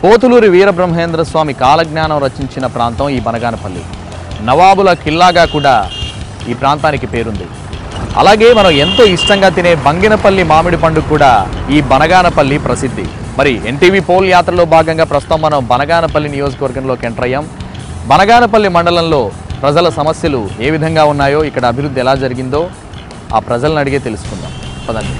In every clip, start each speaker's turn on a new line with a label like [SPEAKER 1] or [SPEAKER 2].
[SPEAKER 1] కోతులూరి వీరబ్రహ్మేంద్ర స్వామి కాలజ్ఞానం రచించిన ప్రాంతం ఈ బనగానపల్లి నవాబుల కిల్లాగా కూడా ఈ ప్రాంతానికి పేరుంది అలాగే మనం ఎంతో ఇష్టంగా తినే బంగినపల్లి మామిడి పండు కూడా ఈ బనగానపల్లి ప్రసిద్ధి మరి ఎన్టీవీ పోల్ యాత్రలో భాగంగా ప్రస్తుతం మనం బనగానపల్లి నియోజకవర్గంలోకి ఎంటర్ అయ్యాం బనగానపల్లి మండలంలో ప్రజల సమస్యలు ఏ విధంగా ఉన్నాయో ఇక్కడ అభివృద్ధి ఎలా జరిగిందో ఆ ప్రజలను అడిగే తెలుసుకుందాం పదండి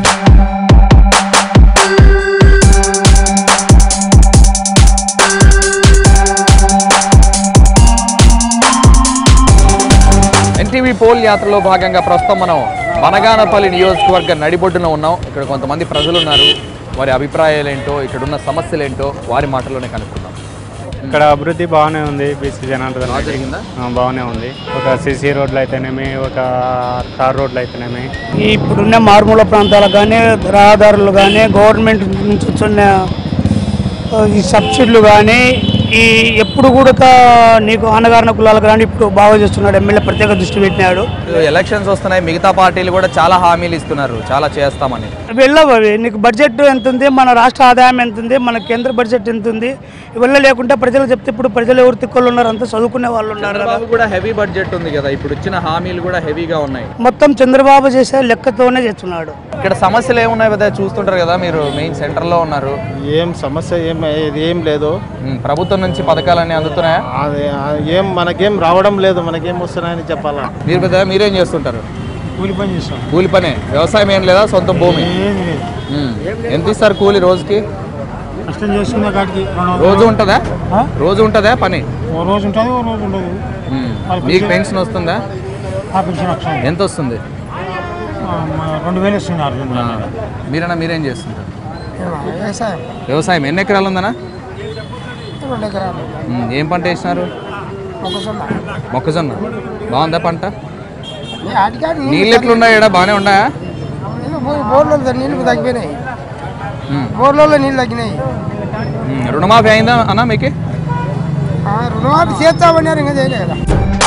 [SPEAKER 1] ఎన్టీవీ పోల్ యాత్రలో భాగంగా ప్రస్తుతం మనం బనగానపల్లి నియోజకవర్గ నడిబొడ్డున ఉన్నాం ఇక్కడ కొంతమంది ప్రజలు ఉన్నారు వారి అభిప్రాయాలు ఏంటో ఇక్కడ ఉన్న సమస్యలు ఏంటో వారి మాటల్లోనే కనుక్కుందాం
[SPEAKER 2] ఇక్కడ అభివృద్ధి బాగానే ఉంది బీసీ జనార్దన్
[SPEAKER 1] బాగా
[SPEAKER 2] రెడ్డి.
[SPEAKER 1] జరిగిందా?
[SPEAKER 2] ఆ, బాగానే ఉంది ఒక సిసి రోడ్లు అయితేనేమి ఒక తార్ రోడ్లు అయితేనేమి
[SPEAKER 3] ఈ ఇప్పుడున్న మారుమూల ప్రాంతాలకు కానీ రహదారులు కానీ గవర్నమెంట్ నుంచి వచ్చిన ఆ, ఈ సబ్సిడీలు కానీ ఈ ఎప్పుడు కూడా తా- నీకు అన్నగారిన కులాలకు కానీ ఇప్పుడు బాగా చేస్తున్నాడు ఎమ్మెల్యే ప్రత్యేక దృష్టి పెట్టినాడు
[SPEAKER 1] ఎలక్షన్స్ వస్తున్నాయి మిగతా పార్టీలు కూడా చాలా హామీలు ఇస్తున్నారు చాలా చేస్తామని
[SPEAKER 3] వెళ్ళవు అవి నీకు బడ్జెట్ ఎంత ఉంది మన రాష్ట్ర ఆదాయం ఎంత ఉంది మన కేంద్ర బడ్జెట్ ఎంత ఉంది ఇవల్ల లేకుంటే ప్రజలు చెప్తే ఇప్పుడు ప్రజలు ఎవరు తిక్కలు ఉన్నారు అంతా చదువుకునే వాళ్ళు ఉన్నారు కదా
[SPEAKER 1] చంద్రబాబు కూడా హెవీ బడ్జెట్ ఉంది కదా ఇప్పుడు ఇచ్చిన హామీలు కూడా హెవీగా ఉన్నాయి
[SPEAKER 3] మొత్తం చంద్రబాబు చేసే లెక్కతోనే చేస్తున్నాడు
[SPEAKER 1] ఇక్కడ సమస్యలు ఏమున్నాయి కదా చూస్తుంటారు కదా మీరు మెయిన్ సెంటర్ లో ఉన్నారు
[SPEAKER 4] ఏం సమస్య ఏం ఇది ఏం లేదు
[SPEAKER 1] ఉమ్, ప్రభుత్వం నుంచి పథకాలన్నీ అందుతున్నాయా
[SPEAKER 4] అది ఆ, ఏం మనకేం రావడం లేదు మనకేం వస్తున్నాయని చెప్పాలా
[SPEAKER 1] మీరు పెద్ద మీరేం చేస్తుంటారు
[SPEAKER 4] కూలి పని చేస్తాం
[SPEAKER 1] కూలి పనే వ్యవసాయం ఏం లేదా సొంత భూమి
[SPEAKER 4] ఏం లేదు
[SPEAKER 1] ఉమ్, ఎంత ఇస్తారు కూలి రోజుకి
[SPEAKER 4] కష్టం చేసుకునే కాడికి
[SPEAKER 1] రోజు ఉంటుందా రోజు ఉంటుందా పని
[SPEAKER 4] ఓ రోజు ఉంటుంది ఓ రోజు ఉండదు
[SPEAKER 1] ఉమ్, మీకు పెన్షన్ వస్తుందా
[SPEAKER 4] ఆ పెన్షన్ వస్తుంది
[SPEAKER 1] ఎంత వస్తుంది
[SPEAKER 4] రెండు వేలు ఇస్తున్నారు రెండు
[SPEAKER 1] ఆ, మీరన్నా మీరేం చేస్తుంటారు
[SPEAKER 4] వ్యవసాయం
[SPEAKER 1] వ్యవసాయం ఎన్ని ఎకరాలు ఉందనా
[SPEAKER 4] రెండు ఎకరాలు
[SPEAKER 1] ఉమ్, ఏం పంట వేసినారు
[SPEAKER 4] ఒకసారి
[SPEAKER 1] మొక్కజొన్న బాగుందా పంట
[SPEAKER 4] అడిగాడు
[SPEAKER 1] నీళ్ళు ఎట్లున్నాయి ఈడ బాగానే ఉన్నాయా
[SPEAKER 4] బోర్లలో నీళ్ళు తగ్గిపోయినాయి
[SPEAKER 1] ఉమ్,
[SPEAKER 4] బోర్లలో నీళ్ళు తగ్గినాయి
[SPEAKER 1] ఉమ్, రుణమాఫీ అయిందా అన్న మీకు
[SPEAKER 4] రుణమాఫీ చేస్తామన్నారు ఇంకా చేయలేదు కదా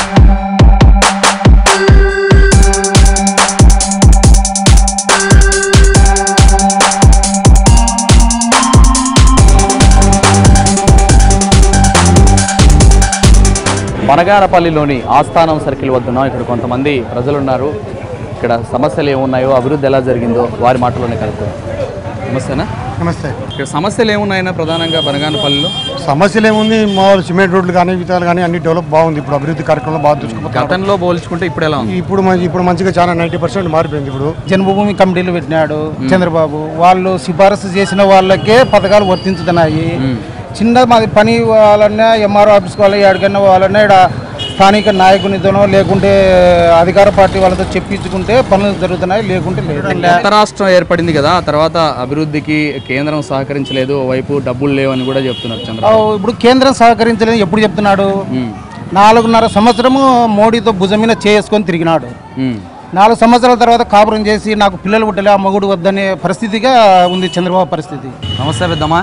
[SPEAKER 1] బనగానపల్లిలోని ఆస్థానం సర్కిల్ వద్ద ఉన్నాం ఇక్కడ కొంతమంది ప్రజలు ఉన్నారు ఇక్కడ సమస్యలు ఏమున్నాయో అభివృద్ధి ఎలా జరిగిందో వారి మాటలోనే కలుపుతాం నమస్తేనా
[SPEAKER 4] నమస్తే
[SPEAKER 1] ఇక్కడ సమస్యలు ఏమున్నాయన్నా ప్రధానంగా బనగానపల్లిలో
[SPEAKER 4] సమస్యలు ఏముంది మామూలు సిమెంట్ రోడ్లు కానీ విధాలు కానీ అన్ని డెవలప్ బాగుంది ఇప్పుడు అభివృద్ధి కార్యక్రమంలో బాగా దూసుకుపోతుంది
[SPEAKER 1] గతంలో పోల్చుకుంటే ఇప్పుడు ఎలా ఉంది
[SPEAKER 4] ఇప్పుడు మంచి- ఇప్పుడు మంచిగా చాలా నైంటీ పర్సెంట్ మారిపోయింది ఇప్పుడు
[SPEAKER 5] జన్మభూమి కమిటీలు పెట్టినాడు చంద్రబాబు వాళ్ళు సిఫారసు చేసిన వాళ్ళకే పథకాలు వర్తించుతున్నాయి చిన్న మాది పని వాళ్ళన్నా ఎంఆర్ఓ ఆఫీస్కి వాళ్ళ ఎక్కడికైనా వాళ్ళన్నా ఇక్కడ స్థానిక నాయకునితోనో లేకుంటే అధికార పార్టీ వాళ్ళతో చెప్పించుకుంటే పనులు జరుగుతున్నాయి లేకుంటే లేదు
[SPEAKER 1] కొత్త రాష్ట్రం ఏర్పడింది కదా ఆ తర్వాత అభివృద్ధికి కేంద్రం సహకరించలేదు ఓవైపు డబ్బులు లేవని కూడా చెప్తున్నారు
[SPEAKER 5] ఆ,
[SPEAKER 1] చంద్రబాబు
[SPEAKER 5] ఇప్పుడు కేంద్రం సహకరించలేదు ఎప్పుడు చెప్తున్నాడు
[SPEAKER 1] ఉమ్,
[SPEAKER 5] నాలుగున్నర సంవత్సరము మోడీతో భుజం మీద చేసుకొని తిరిగినాడు
[SPEAKER 1] ఉమ్.
[SPEAKER 5] నాలుగు సంవత్సరాల తర్వాత కాపురం చేసి నాకు పిల్లలు పుట్టలే ఆ మగుడు వద్దనే పరిస్థితిగా ఉంది చంద్రబాబు పరిస్థితి
[SPEAKER 1] నమస్తే పెద్దమ్మా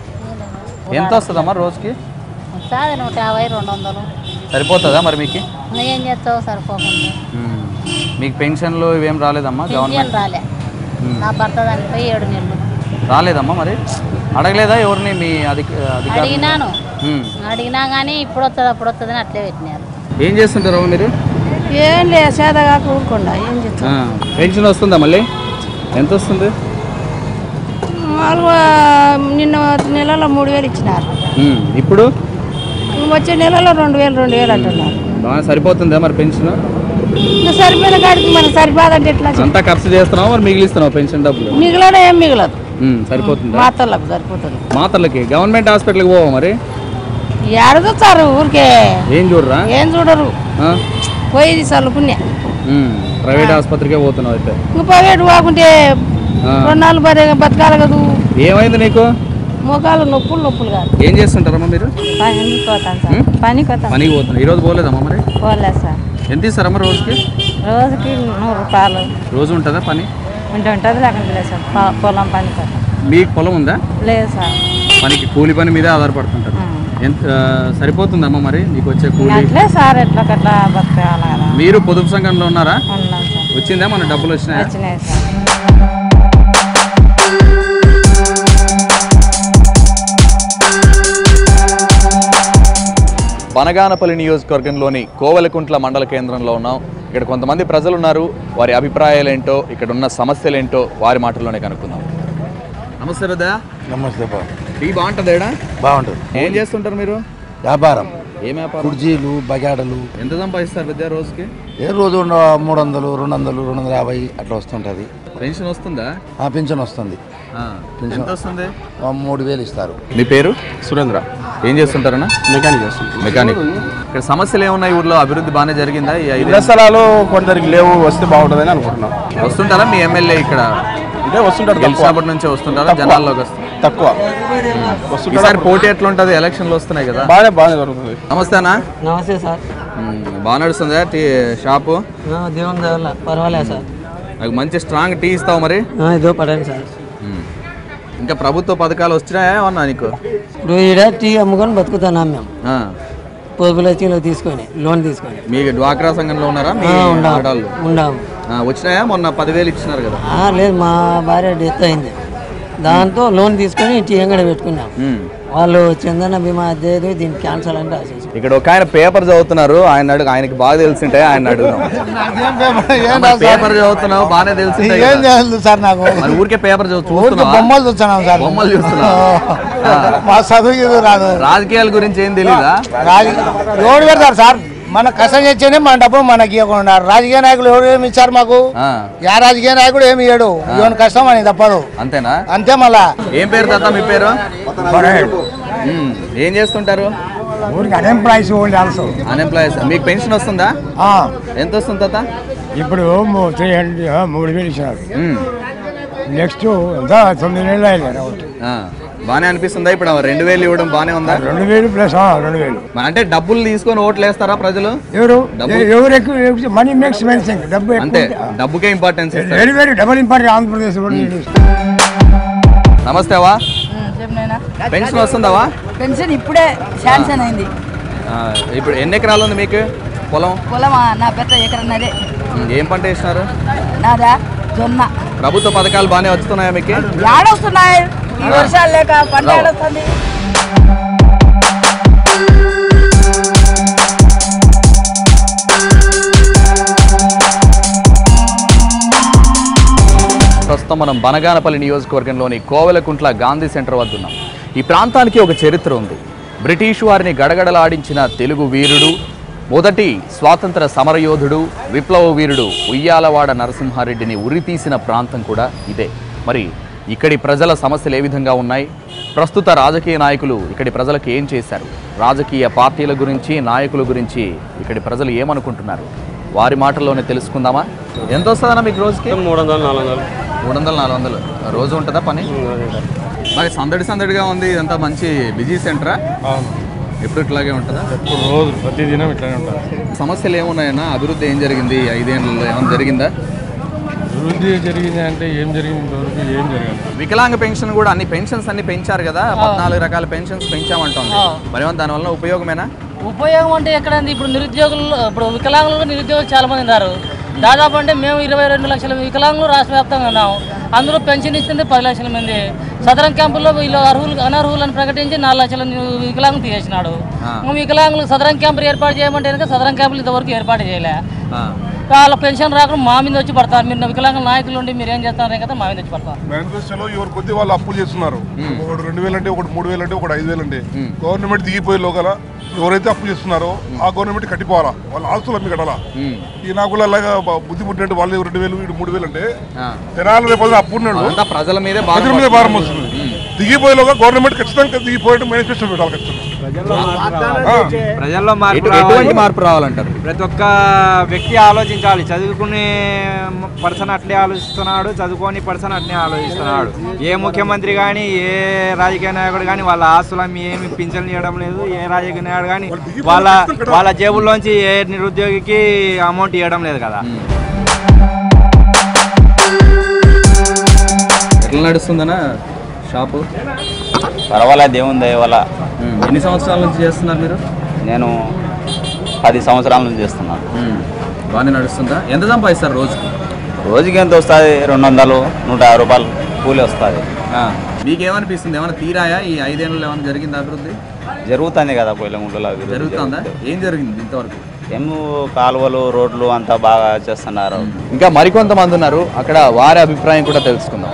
[SPEAKER 1] ఎంత వస్తుందమ్మా రోజుకి
[SPEAKER 6] వస్తుంది నూట యాభై రెండు వందలు
[SPEAKER 1] సరిపోతుందా మరి మీకు
[SPEAKER 6] ఇంకా ఏం చేస్తావు సరిపోకుండా
[SPEAKER 1] ఉమ్. మీకు పెన్షన్లు ఇవేం రాలేదమ్మా
[SPEAKER 6] పింఛన్
[SPEAKER 1] గవర్నమెంట్
[SPEAKER 6] రాలే నా భర్త చనిపోయి ఏడు నెలలు
[SPEAKER 1] రాలేదమ్మా మరి అడగలేదా ఎవరిని మీ అధిక అధికారులు
[SPEAKER 6] అడిగినాను
[SPEAKER 1] ఉమ్.
[SPEAKER 6] అడిగినా కానీ ఇప్పుడు వస్తుంది అప్పుడు వస్తుంది అని అట్లే పెట్టినారు
[SPEAKER 1] ఏం చేస్తుంటారమ్మా మీరు
[SPEAKER 6] ఏం లేదు సేదగా కూరుకుండా ఏం చేస్తాం
[SPEAKER 1] ఆ, పెన్షన్ వస్తుందా మళ్ళీ ఎంత వస్తుంది
[SPEAKER 6] మామూలుగా నిన్న నెలలో మూడు వేలు ఇచ్చినారు
[SPEAKER 1] ఉమ్. ఇప్పుడు
[SPEAKER 6] వచ్చే నెలలో రెండు వేలు రెండు వేలు అంటున్నారు
[SPEAKER 1] బాగా సరిపోతుందా మరి పెన్షన్
[SPEAKER 6] ఇంకా సరిపోయిన కాడికి మనకు సరిపోదంటే ఎట్లా
[SPEAKER 1] అంతా ఖర్చు చేస్తున్నావా మరి మిగిలిస్తున్నావు పెన్షన్ డబ్బులు
[SPEAKER 6] మిగిలిన ఏం మిగలదు
[SPEAKER 1] ఉమ్, సరిపోతుందా
[SPEAKER 6] మాతలకు సరిపోతుంది
[SPEAKER 1] మాతలకి గవర్నమెంట్ హాస్పిటల్కి పోవా మరి
[SPEAKER 6] ఏడదొచ్చారు ఊరికే
[SPEAKER 1] ఏం చూడరా
[SPEAKER 6] ఏం చూడరు
[SPEAKER 1] ఆ?
[SPEAKER 6] పోయి చల్లుకునే
[SPEAKER 1] ఉమ్, ప్రైవేట్ ఆసుపత్రికే పోతున్నావు అయితే
[SPEAKER 6] ఇంకా ప్రైవేట్ కాకుంటే
[SPEAKER 1] ఆ.
[SPEAKER 6] రెండు నాలుగు బరే బతకాలి కదూ
[SPEAKER 1] ఏమైంది నీకు
[SPEAKER 6] మోకాలు నొప్పులు నొప్పులు కాదు
[SPEAKER 1] ఏం చేస్తుంటారమ్మా మీరు
[SPEAKER 6] పని పోతాను
[SPEAKER 1] ఉం?
[SPEAKER 6] సార్ పని పోతాను
[SPEAKER 1] పనికి పోతున్నా ఈరోజు పోలేదమ్మా మరి
[SPEAKER 6] పోలేదు సార్
[SPEAKER 1] ఎంత ఇస్తారమ్మా రోజుకి
[SPEAKER 6] రోజుకి నూరు రూపాయలు
[SPEAKER 1] రోజు ఉంటుందా పని
[SPEAKER 6] ఉంటే ఉంటుంది లేకుంటే లేదు సార్ పొ- పొలం పని పోతాం
[SPEAKER 1] మీకు పొలం ఉందా
[SPEAKER 6] లేదు సార్
[SPEAKER 1] పనికి కూలి పని మీదే ఆధారపడుతుంటారు ఎంత ఆ, సరిపోతుందమ్మా మరి మీకు వచ్చే కూలి
[SPEAKER 6] అట్లే సార్ ఎట్లా కట్లా బతకాలి కదా
[SPEAKER 1] మీరు పొదుపు సంఘంలో ఉన్నారా
[SPEAKER 6] ఉన్నాం సార్
[SPEAKER 1] వచ్చిందా మన డబ్బులు వచ్చినాయా
[SPEAKER 6] వచ్చినాయి సార్
[SPEAKER 1] బనగానపల్లి నియోజకవర్గంలోని కోవెలకుంట్ల మండల కేంద్రంలో ఉన్నాం ఇక్కడ కొంతమంది ప్రజలు ఉన్నారు వారి అభిప్రాయాలు ఏంటో ఇక్కడ ఉన్న సమస్యలు ఏంటో వారి మాటల్లోనే కనుక్కుందాం నమస్తే రుదా
[SPEAKER 7] నమస్తే బాబు
[SPEAKER 1] టీ బాగుంటుంది ఏడా
[SPEAKER 7] బాగుంటుంది
[SPEAKER 1] ఏం చేస్తుంటారు మీరు
[SPEAKER 7] వ్యాపారం
[SPEAKER 1] ఏం వ్యాపారం
[SPEAKER 7] కుర్జీలు బగాడలు
[SPEAKER 1] ఎంత సంపాదిస్తారు విద్యా రోజుకి
[SPEAKER 7] ఏ రోజు ఉన్న మూడు వందలు రెండు వందలు రెండు వందల యాభై అట్లా వస్తుంటుంది
[SPEAKER 1] పెన్షన్ వస్తుందా
[SPEAKER 7] ఆ పింఛన్ వస్తుంది
[SPEAKER 1] ఆ, ఎంత వస్తుంది
[SPEAKER 7] ఆ మూడు వేలు ఇస్తారు
[SPEAKER 1] మీ పేరు
[SPEAKER 2] సురేంద్ర
[SPEAKER 1] ఏం చేస్తుంటారన్నా
[SPEAKER 2] మెకానిక్ చేస్తుంది
[SPEAKER 1] మెకానిక్ ఇక్కడ సమస్యలు ఏమున్నాయి ఊర్లో అభివృద్ధి బాగానే జరిగిందా ఈ ఐదు
[SPEAKER 2] ఇళ్ల స్థలాలు కొందరికి లేవు వస్తే బాగుంటుందని అనుకుంటున్నాం
[SPEAKER 1] వస్తుంటారా మీ ఎమ్మెల్యే ఇక్కడ
[SPEAKER 2] అంటే వస్తుంటారు తక్కువ
[SPEAKER 1] గెలిచినప్పటి నుంచి వస్తుంటారా జనాల్లోకి వస్తుంది
[SPEAKER 2] తక్కువ వస్తుంటారు
[SPEAKER 1] ఈసారి పోటీ ఎట్లుంటది ఎలక్షన్లు వస్తున్నాయి కదా
[SPEAKER 2] బాగానే బాగానే జరుగుతుంది
[SPEAKER 1] నమస్తే అన్న
[SPEAKER 8] నమస్తే సార్
[SPEAKER 1] బాగా నడుస్తుందా టీ షాపు
[SPEAKER 8] ఆ, దేవుని దయవల్ల పర్వాలేదు సార్
[SPEAKER 1] నాకు మంచి స్ట్రాంగ్ టీ ఇస్తావు మరి
[SPEAKER 8] ఆ, ఇదో పడండి సార్
[SPEAKER 1] ఉమ్. ఇంకా ప్రభుత్వ పథకాలు వచ్చినాయా ఏమన్నా నీకు
[SPEAKER 8] ఇప్పుడు ఈడ టీ అమ్ముకొని బతుకుతున్నాం మేము
[SPEAKER 1] ఆ.
[SPEAKER 8] పొదుపుల చీలో తీసుకొని లోన్ తీసుకొని
[SPEAKER 1] మీ డ్వాక్రా సంఘంలో ఉన్నారా మీ
[SPEAKER 8] ఆ, ఉండాము
[SPEAKER 1] ఆడాళ్ళు
[SPEAKER 8] ఉండాము
[SPEAKER 1] ఆ, వచ్చినాయా మొన్న పదివేలు ఇచ్చినారు కదా
[SPEAKER 8] ఆ, లేదు మా భార్య డెత్ అయింది దాంతో లోన్ తీసుకొని టీ అంగడి పెట్టుకున్నాం
[SPEAKER 1] ఉమ్.
[SPEAKER 8] వాళ్ళు చందన బీమా అదే ఇది, దీనికి క్యాన్సల్ అని రాసేసి
[SPEAKER 1] ఇక్కడ ఒక ఆయన పేపర్ చదువుతున్నారు ఆయన అడుగు ఆయనకి బాగా తెలిసింటే ఆయన అడుగుదాం పేపర్ చదువుతున్నావు బాగానే తెలిసింటాయి
[SPEAKER 3] ఏం
[SPEAKER 1] కదా.
[SPEAKER 3] చేయాలి సార్ నాకు
[SPEAKER 1] మరి ఊరికే పేపర్ చదువు
[SPEAKER 3] ఊరికి
[SPEAKER 1] చూస్తున్నావా?
[SPEAKER 3] బొమ్మలు చూస్తున్నాం సార్
[SPEAKER 1] బొమ్మలు చూస్తున్నావు ఆ.
[SPEAKER 3] మా చదువు ఇది రాదు
[SPEAKER 1] రాజకీయాల గురించి ఏం తెలీదా
[SPEAKER 3] రాజు ఎవరు పెడతారు సార్ మన కష్టం చేస్తేనే మన డబ్బు మనకి ఇవ్వకుండా రాజకీయ నాయకులు ఎవరు ఏమి ఇచ్చారు మాకు
[SPEAKER 1] ఆ,
[SPEAKER 3] యా రాజకీయ నాయకుడు ఏమి ఇయ్యడు ఇవన్న కష్టం అని తప్పదు
[SPEAKER 1] అంతేనా
[SPEAKER 3] అంతే మళ్ళా
[SPEAKER 1] ఏం పేరు తాత మీ పేరు ఉమ్, ఏం చేస్తుంటారు
[SPEAKER 4] ఊరికి అన్ఎంప్లాయీస్ ఓల్డ్ ఆల్సో
[SPEAKER 1] అన్ఎంప్లాయీస్ మీకు పెన్షన్ వస్తుందా ఎంత వస్తుంది తాత
[SPEAKER 4] ఇప్పుడు త్రీ హండ్రెడ్ మూడు వేలు ఇచ్చినారు
[SPEAKER 1] ఉమ్,
[SPEAKER 4] నెక్స్ట్ ఎంత తొమ్మిది నెలలు అయ్యారు
[SPEAKER 1] ఆ, బానే అనిపిస్తుందా ఇప్పుడు రెండు వేలు ఇవ్వడం బానే ఉందా
[SPEAKER 4] రెండు వేలు ప్లస్ రెండు వేలు
[SPEAKER 1] అంటే డబ్బులు తీసుకొని ఓట్లు వేస్తారా ప్రజలు
[SPEAKER 4] ఎవరు
[SPEAKER 1] డబ్బు.
[SPEAKER 4] ఎ- ఎవరు ఎక్కువ మనీ మేక్స్ మెన్ థింగ్ డబ్బు ఎక్కువ
[SPEAKER 1] అంతే
[SPEAKER 4] ఉంటే-
[SPEAKER 1] డబ్బుకే ఇంపార్టెన్స్ ఇస్తారు
[SPEAKER 4] very very double important Andhra Pradesh
[SPEAKER 1] నమస్తే అవ్వా
[SPEAKER 6] చెప్పినైనా
[SPEAKER 1] పెన్షన్ వస్తుందావా
[SPEAKER 6] పెన్షన్ ఇప్పుడే శాంక్షన్ అయింది
[SPEAKER 1] ఆ, ఇప్పుడు ఎన్ని ఎకరాలు ఉంది మీకు పొలం
[SPEAKER 6] పొలమా నా పెద్ద ఎకరన్నదే
[SPEAKER 1] ఉమ్, ఏం పంట వేసినారు
[SPEAKER 6] నాదా జొన్న
[SPEAKER 1] ప్రభుత్వ పథకాలు బాగానే వస్తున్నాయా మీకు
[SPEAKER 6] ఏడొస్తున్నాయి ఈ వర్షాలు లేక పంట ఏడొస్తుంది
[SPEAKER 1] ప్రస్తుతం మనం బనగానపల్లి నియోజకవర్గంలోని కోవెలకుంట్ల గాంధీ సెంటర్ వద్ద ఉన్నాం ఈ ప్రాంతానికి ఒక చరిత్ర ఉంది బ్రిటిష్ వారిని గడగడలాడించిన తెలుగు వీరుడు మొదటి స్వాతంత్ర సమరయోధుడు విప్లవ వీరుడు ఉయ్యాలవాడ నరసింహారెడ్డిని ఉరితీసిన ప్రాంతం కూడా ఇదే మరి ఇక్కడి ప్రజల సమస్యలు ఏ విధంగా ఉన్నాయి ప్రస్తుత రాజకీయ నాయకులు ఇక్కడి ప్రజలకు ఏం చేశారు రాజకీయ పార్టీల గురించి నాయకుల గురించి ఇక్కడి ప్రజలు ఏమనుకుంటున్నారు వారి మాటల్లోనే తెలుసుకుందామా ఎంత వస్తుందన్నా మీకు రోజుకి
[SPEAKER 2] మూడు వందలు నాలుగు వందలు
[SPEAKER 1] మూడు వందలు నాలుగు వందలు రోజు ఉంటుందా పని మరి సందడి సందడిగా ఉంది ఇదంతా మంచి బిజీ సెంటరా ఎప్పుడు ఇట్లాగే ఉంటుందా
[SPEAKER 2] ఇప్పుడు రోజు ప్రతి దినం ఇట్లానే ఉంటుంది
[SPEAKER 1] సమస్యలు ఏమున్నాయన్నా అభివృద్ధి ఏం జరిగింది ఈ ఐదేళ్లలో ఏమైనా జరిగిందా
[SPEAKER 2] అభివృద్ధి జరిగింది అంటే ఏం జరిగింది ఇంతవరకు ఏం జరగదు
[SPEAKER 1] వికలాంగ పెన్షన్ కూడా అన్ని పెన్షన్స్ అన్ని పెంచారు కదా పద్నాలుగు రకాల పెన్షన్స్ పెంచామంటుంది మరి ఏమన్నా దానివల్ల ఉపయోగమేనా
[SPEAKER 9] ఉపయోగం అంటే ఎక్కడ ఉంది? ఇప్పుడు నిరుద్యోగులు ఇప్పుడు వికలాంగులు నిరుద్యోగులు చాలా మంది ఉన్నారు దాదాపు అంటే మేము ఇరవై రెండు లక్షల వికలాంగులు రాష్ట్ర వ్యాప్తంగా ఉన్నాం అందులో పెన్షన్ ఇస్తుంది పది లక్షల మంది సదరం క్యాంపుల్లో వీళ్ళు అర్హులు అనర్హులను ప్రకటించి నాలుగు లక్షల వికలాంగులు తీసేసినాడు ఇంకా వికలాంగులు సదరం క్యాంపులు ఏర్పాటు చేయమంటే కనుక సదరం క్యాంపులు ఇంతవరకు ఏర్పాటు చేయలే
[SPEAKER 1] ఆ.
[SPEAKER 9] వాళ్ళ పెన్షన్ రాకుండా మా మీద వచ్చి పడతారు మీరు వికలాంగుల నాయకులు ఉండి మీరు ఏం చేస్తారనే కదా మా మీద వచ్చి పడతారు
[SPEAKER 10] మేనిఫెస్టోలో ఎవరు కొద్ది వాళ్ళు అప్పులు చేస్తున్నారు ఒకటి రెండు వేలు అంటే ఒకటి మూడు వేలు అంటే ఒకటి ఐదు వేలు అంటే గవర్నమెంట్ దిగిపోయే లోగల ఎవరైతే అప్పు చేస్తున్నారో ఆ గవర్నమెంట్ కట్టిపోవాలా వాళ్ళ ఆస్తులు అమ్మి కట్టాలా
[SPEAKER 1] ఉమ్.
[SPEAKER 10] ఈ నాకు అలాగా బ- బుద్ధి పుట్టినట్టు వాళ్ళు రెండు వేలు వీడు మూడు వేలు అంటే
[SPEAKER 1] ఆ.
[SPEAKER 10] తెనాలి రేపు అప్పు ఉన్నాడు
[SPEAKER 1] అదంతా ప్రజల మీదే
[SPEAKER 10] ప్రజల మీద
[SPEAKER 1] భారం
[SPEAKER 10] భారం వస్తుంది దిగిపోయేలోగా గవర్నమెంట్ ఖచ్చితంగా దిగిపోయేట్టు మేనిఫెస్టో పెట్టాలి ఖచ్చితంగా ఆ.
[SPEAKER 11] ప్రజల్లో
[SPEAKER 1] ఎటు-
[SPEAKER 11] మార్పు
[SPEAKER 1] ఎటువంటి
[SPEAKER 11] రావాలి.
[SPEAKER 1] మార్పు రావాలంటారు
[SPEAKER 11] ప్రతి ఒక్క వ్యక్తి ఆలోచించాలి చదువుకునే పర్సన్ అట్లే ఆలోచిస్తున్నాడు చదువుకోని పర్సన్ అట్లే ఆలోచిస్తున్నాడు ఏ ముఖ్యమంత్రి కానీ ఏ రాజకీయ నాయకుడు కానీ వాళ్ళ ఆస్తులు అమ్మి ఏమి పింఛన్లు ఇవ్వడం లేదు ఏ రాజకీయ నాయకుడు కానీ వాళ్ళ వాళ్ళ జేబుల్లోంచి ఏ నిరుద్యోగికి అమౌంట్ ఇవ్వడం లేదు కదా
[SPEAKER 1] ఎట్లా నడుస్తుందనా షాపు
[SPEAKER 12] పర్వాలేదు ఏముంది ఇవాళ
[SPEAKER 1] ఉమ్. ఎన్ని సంవత్సరాల నుంచి చేస్తున్నారు మీరు
[SPEAKER 12] నేను పది సంవత్సరాల నుంచి చేస్తున్నాను
[SPEAKER 1] ఉమ్. బాగానే నడుస్తుందా ఎంత సంపాదిస్తారు రోజుకి
[SPEAKER 12] రోజుకి ఎంత వస్తుంది రెండు వందలు నూట యాభై రూపాయలు కూలి వస్తుంది
[SPEAKER 1] ఆ. మీకేమనిపిస్తుంది ఏమైనా తీరాయా ఈ ఐదేళ్ళు ఏమైనా జరిగింది అభివృద్ధి
[SPEAKER 12] జరుగుతుంది కదా కొయ్యలగుంటలో అభివృద్ధి
[SPEAKER 1] జరుగుతుందా ఏం జరిగింది ఇంతవరకు
[SPEAKER 12] ఏమో కాలువలు రోడ్లు అంతా బాగా చేస్తున్నారు
[SPEAKER 1] ఇంకా మరికొంతమంది ఉన్నారు అక్కడ వారి అభిప్రాయం కూడా తెలుసుకుందాం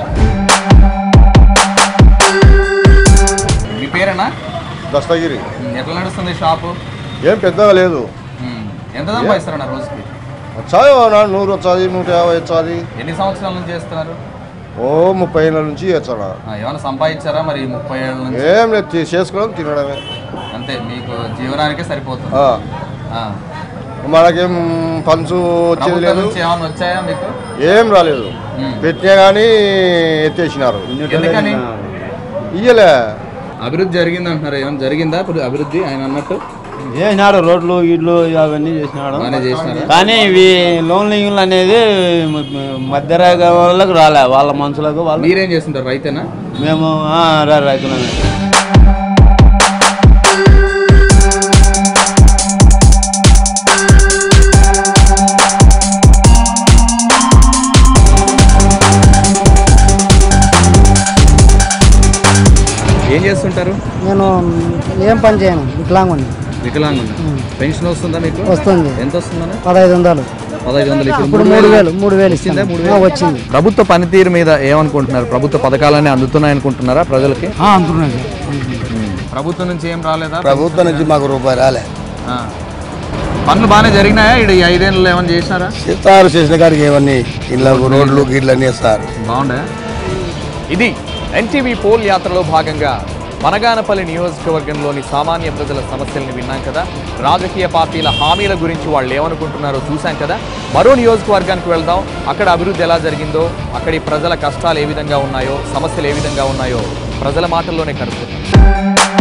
[SPEAKER 1] మీ పేరేనా
[SPEAKER 13] దస్తగిరి
[SPEAKER 1] ఎట్లా నడుస్తుంది షాపు
[SPEAKER 13] ఏం పెద్దగా లేదు
[SPEAKER 1] ఎంత సంపాదిస్తారన్న రోజుకి
[SPEAKER 13] వచ్చాయి నూరు వచ్చాది నూట యాభై వచ్చాది
[SPEAKER 1] ఎన్ని సంవత్సరాల నుంచి చేస్తున్నారు
[SPEAKER 13] ఓ ముప్పై ఏళ్ళ నుంచి వచ్చాడా
[SPEAKER 1] ఆ, ఏమైనా సంపాదించారా మరి ముప్పై ఏళ్ళ నుంచి
[SPEAKER 13] ఏం లేదు తీ- చేసుకోవడం తినడమే
[SPEAKER 1] అంతే మీకు జీవనానికే సరిపోతుంది
[SPEAKER 13] ఆ.
[SPEAKER 1] ఆ.
[SPEAKER 13] మనకేం పంచు వచ్చేది
[SPEAKER 1] ప్రభుత్వం
[SPEAKER 13] లేదు
[SPEAKER 1] నుంచి ఏమైనా వచ్చాయా మీకు
[SPEAKER 13] ఏం రాలేదు పెట్టినా కానీ ఎత్తేసినారు
[SPEAKER 1] ఎందుకని
[SPEAKER 13] ఇయ్యలే
[SPEAKER 1] అభివృద్ధి జరిగింది అంటున్నారు ఏమైనా జరిగిందా ఇప్పుడు అభివృద్ధి ఆయన అన్నట్టు
[SPEAKER 14] చేసినాడు రోడ్లు ఇడ్లు అవన్నీ చేసినాడు
[SPEAKER 1] బాగానే చేసినారా?
[SPEAKER 14] కానీ ఇవి లోన్ లింకులు అనేది మధ్యరేఖ వాళ్ళకు రాలే వాళ్ళ మనుషులకు వాళ్ళు
[SPEAKER 1] మీరేం చేస్తుంటారు రైతేనా
[SPEAKER 14] మేము ఆ, రా- రైతులమే
[SPEAKER 1] ఏం చేస్తుంటారు
[SPEAKER 15] నేను ఏం పని చేయను వికలాంగుని
[SPEAKER 1] వికలాంగులు పెన్షన్ వస్తుందా మీకు
[SPEAKER 15] వస్తుంది.
[SPEAKER 1] ఎంత వస్తుందన్న
[SPEAKER 15] పదహైదు వందలు
[SPEAKER 1] పదహైదు వందలు
[SPEAKER 15] ఇప్పుడు మూడు వేలు మూడు వేలు
[SPEAKER 1] వచ్చిందా
[SPEAKER 15] ఇస్తాను.
[SPEAKER 1] మూడు
[SPEAKER 15] ఆ,
[SPEAKER 1] వేలు
[SPEAKER 15] వచ్చింది
[SPEAKER 1] ప్రభుత్వ పనితీరు మీద ఏమనుకుంటున్నారు ప్రభుత్వ పథకాలన్నీ అందుతున్నాయి అనుకుంటున్నారా ప్రజలకి
[SPEAKER 3] అంటున్నాను
[SPEAKER 1] ప్రభుత్వం నుంచి ఏం రాలేదా
[SPEAKER 7] ప్రభుత్వం నుంచి మాకు రూపాయి రాలే
[SPEAKER 1] ఆ. పనులు బాగానే జరిగినాయా ఇక్కడ ఈ ఐదేళ్ళు ఏమైనా చేసినారా
[SPEAKER 7] చేస్తారు చేసిన కాడికి ఏమన్నీ ఇళ్ళకు రోడ్లు గిడ్లు అన్నీ వేస్తారు
[SPEAKER 1] బాగుండే ఇది ఎన్టీవీ పోల్ యాత్రలో భాగంగా మనగానపల్లి నియోజకవర్గంలోని సామాన్య ప్రజల సమస్యల్ని విన్నాం కదా రాజకీయ పార్టీల హామీల గురించి వాళ్ళు ఏమనుకుంటున్నారో చూసాం కదా మరో నియోజకవర్గానికి వెళ్దాం అక్కడ అభివృద్ధి ఎలా జరిగిందో అక్కడి ప్రజల కష్టాలు ఏ విధంగా ఉన్నాయో సమస్యలు ఏ విధంగా ఉన్నాయో ప్రజల మాటల్లోనే కనుక్కుందాం